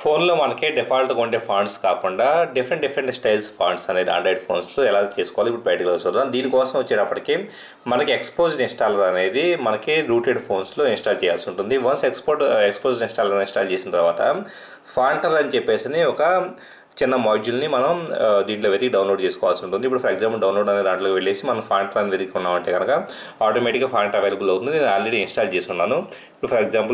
ఫోన్లో మనకి డిఫాల్ట్గా ఉండే ఫాంట్స్ కాకుండా డిఫరెంట్ డిఫరెంట్ స్టైల్స్ ఫాంట్స్ అనేది ఆండ్రాయిడ్ ఫోన్స్లో ఎలా చేసుకోవాలి ఇప్పుడు బయటకు చూద్దాం దీనికోసం వచ్చేటప్పటికి మనకి ఎక్స్పోజ్డ్ ఇన్స్టాలర్ అనేది మనకి రూటెడ్ ఫోన్స్లో ఇన్స్టాల్ చేయాల్సి ఉంటుంది once export exposed installer install చేసిన తర్వాత ఫాంటర్ అని చెప్పేసి ఒక చిన్న మాడ్యూల్ని మనం ఆ, దీంట్లో వెతికి డౌన్లోడ్ చేసుకోవాల్సి ఉంటుంది ఇప్పుడు ఫర్ ఎగ్జాంపుల్ డౌన్లోడ్ అనే దాంట్లోకి వెళ్ళేసి మనం ఫాంటర్ అని వెతుకున్నామంటే కనుక ఆటోమేటిక్గా ఫాంట్ అవైలబుల్ అవుతుంది నేను ఆల్రెడీ ఇన్స్టాల్ చేసి ఉన్నాను ఇప్పుడు ఫర్ ఎగ్జాంపుల్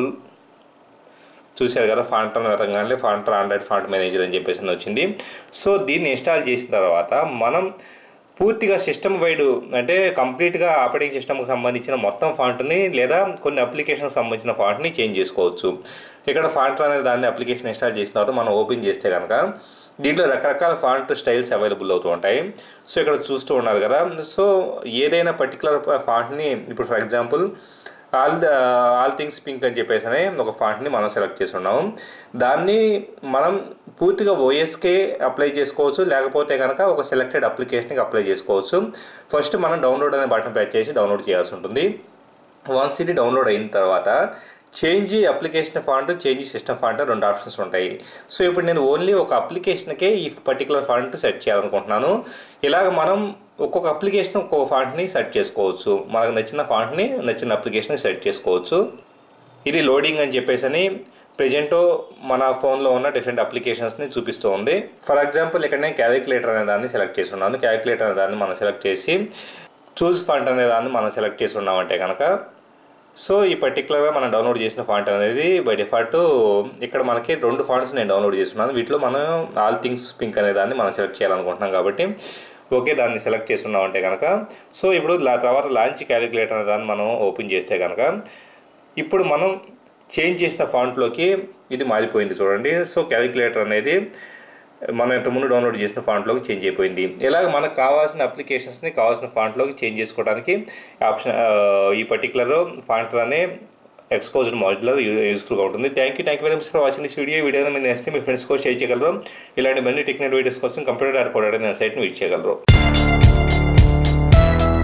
చూశారు కదా ఫాంటర్ వెతకగానే ఫాంటర్ ఆండ్రాయిడ్ ఫాంట్ మేనేజర్ అని చెప్పేసి అని వచ్చింది సో దీన్ని ఇన్స్టాల్ చేసిన తర్వాత మనం పూర్తిగా సిస్టమ్ వైడ్ అంటే కంప్లీట్గా ఆపరేటింగ్ సిస్టమ్కి సంబంధించిన మొత్తం ఫాంట్ని లేదా కొన్ని అప్లికేషన్కి సంబంధించిన ఫాంట్ని చేంజ్ చేసుకోవచ్చు ఇక్కడ ఫాంటర్ అనే దాన్ని అప్లికేషన్ ఇన్స్టాల్ చేసిన తర్వాత మనం ఓపెన్ చేస్తే కనుక దీంట్లో రకరకాల ఫాంట్ స్టైల్స్ అవైలబుల్ అవుతూ ఉంటాయి సో ఇక్కడ చూస్తూ ఉన్నారు కదా సో ఏదైనా పర్టికులర్ ఫాంట్ని ఇప్పుడు for example all the all things pink అని చెప్పేసి అనే ఒక ఫాంట్ని మనం సెలెక్ట్ చేసి ఉన్నాం దాన్ని మనం పూర్తిగా ఓఎస్కే అప్లై చేసుకోవచ్చు లేకపోతే కనుక ఒక సెలెక్టెడ్ అప్లికేషన్కి అప్లై చేసుకోవచ్చు ఫస్ట్ మనం డౌన్లోడ్ అనే బటన్ ప్రెస్ చేసి డౌన్లోడ్ చేయాల్సి ఉంటుంది వన్స్ ఇది డౌన్లోడ్ అయిన తర్వాత change application font change system font రెండు ఆప్షన్స్ ఉంటాయి సో ఇప్పుడు నేను ఓన్లీ ఒక అప్లికేషన్కే ఈ పర్టికులర్ ఫాంట్ సెట్ చేయాలనుకుంటున్నాను ఇలాగ మనం ఒక్కొక్క అప్లికేషన్ ఒక్కొక్క ఫాంట్ని సెట్ చేసుకోవచ్చు మనకు నచ్చిన ఫాంట్ని నచ్చిన అప్లికేషన్కి సెట్ చేసుకోవచ్చు ఇది లోడింగ్ అని చెప్పేసి అని ప్రజెంట్ మన ఫోన్లో ఉన్న డిఫరెంట్ అప్లికేషన్స్ని చూపిస్తూ ఉంది ఫర్ ఎగ్జాంపుల్ ఇక్కడ నేను క్యాలిక్యులేటర్ అనే దాన్ని సెలెక్ట్ చేసి ఉన్నాను క్యాలిక్యులేటర్ అనే దాన్ని మనం సెలెక్ట్ చేసి చూస్ ఫాంట్ అనే దాన్ని మనం సెలెక్ట్ చేసి ఉన్నామంటే కనుక సో ఈ పర్టికులర్గా మనం డౌన్లోడ్ చేసిన ఫాంట్ అనేది బై డిఫాల్ట్ ఇక్కడ మనకి రెండు ఫాంట్స్ నేను డౌన్లోడ్ చేస్తున్నాను వీటిలో మనం ఆల్ థింగ్స్ పింక్ అనే దాన్ని మనం సెలెక్ట్ చేయాలనుకుంటున్నాం కాబట్టి ఓకే దాన్ని సెలెక్ట్ చేస్తున్నామంటే కనుక సో ఇప్పుడు లా- తర్వాత లాంచ్ క్యాలిక్యులేటర్ అనే దాన్ని మనం ఓపెన్ చేస్తే కనుక ఇప్పుడు మనం చేంజ్ చేసిన ఫాంట్లోకి ఇది మారిపోయింది చూడండి సో క్యాలిక్యులేటర్ అనేది మనం ఇంతకుముందు డౌన్లోడ్ చేసిన ఫాంట్లోకి చేంజ్ అయిపోయింది ఇలాగ మనకు కావాల్సిన అప్లికేషన్స్ని కావాల్సిన ఫాంట్లోకి చేంజ్ చేసుకోవడానికి ఆప్షన్ ఆ, ఈ పర్టికులర్ ఫాంట్ అనే ఎక్స్పోజ్డ్ మాడ్యులర్ యూస్ఫుల్గా ఉంటుంది thank you thank you very much for watching this video video మీరు నేస్తే మీ ఫ్రెండ్స్ కూడా షేర్ చేయగలరు ఇలాంటి మళ్ళీ టెక్నికల్ వీడియోస్ కోసం కంప్యూటర్ ఆర్ కోడ్ అనే సైట్ని విజిట్ చేయగలరు